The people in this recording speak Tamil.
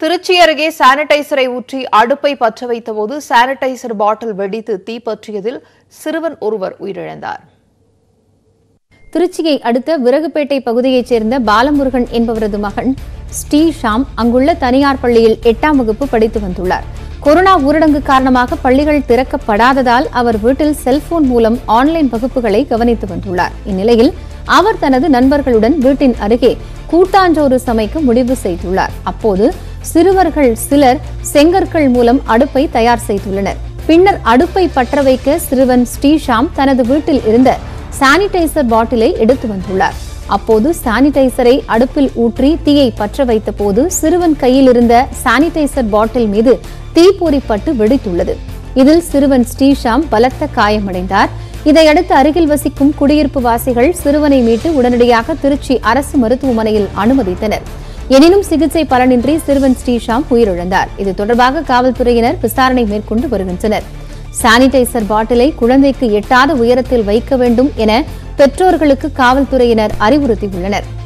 திருச்சி அருகே சானிடைசரை ஊற்றி அடுப்பை பற்ற வைத்தபோது சானிடைசர் பாட்டில் வெடித்து தீப்பற்றியதில் சிறுவன் ஒருவர் உயிரிழந்தார் திருச்சியை அடுத்த விறகுப்பேட்டை பகுதியைச் சேர்ந்த பாலமுருகன் என்பவரது மகன் ஸ்ரீஷாம் அங்குள்ள தனியார் பள்ளியில் எட்டாம் வகுப்பு படித்து வந்துள்ளார் கொரோனா ஊரடங்கு காரணமாக பள்ளிகள் திறக்கப்படாததால் அவர் வீட்டில் செல்போன் மூலம் ஆன்லைன் வகுப்புகளை கவனித்து வந்துள்ளார் இந்நிலையில் அவர் தனது நண்பர்களுடன் வீட்டின் அருகே கூட்டாஞ்சோறு சமைக்க முடிவு செய்துள்ளார் அப்போது சிறுவர்கள் சிலர் செங்கற்கள் மூலம் அடுப்பை தயார் செய்துள்ளனர் பின்னர் அடுப்பை பற்ற வைக்க சிறுவன் ஸ்ரீஷாம் தனது வீட்டில் இருந்த சானிடைசர் பாட்டிலை எடுத்து வந்துள்ளார் அப்போது சானிடைசரை அடுப்பில் ஊற்றி தீயை பற்ற வைத்த போது சிறுவன் கையில் இருந்த சானிடைசர் பாட்டில் மீது தீப்பொறிப்பட்டு வெடித்துள்ளது இதில் சிறுவன் ஸ்ரீஷாம் பலத்த காயமடைந்தார் இதையடுத்து அருகில் வசிக்கும் குடியிருப்பு வாசிகள் சிறுவனை மீட்டு உடனடியாக திருச்சி அரசு மருத்துவமனையில் அனுமதித்தனர் எனினும் சிகிச்சை பலனின்றி சிறுவன் ஸ்ரீஷாம் உயிரிழந்தார் இது தொடர்பாக காவல்துறையினர் விசாரணை மேற்கொண்டு வருகின்றனர் சானிடைசர் பாட்டிலை குழந்தைக்கு எட்டாத உயரத்தில் வைக்க வேண்டும் என பெற்றோர்களுக்கு காவல்துறையினர் அறிவுறுத்தியுள்ளனர்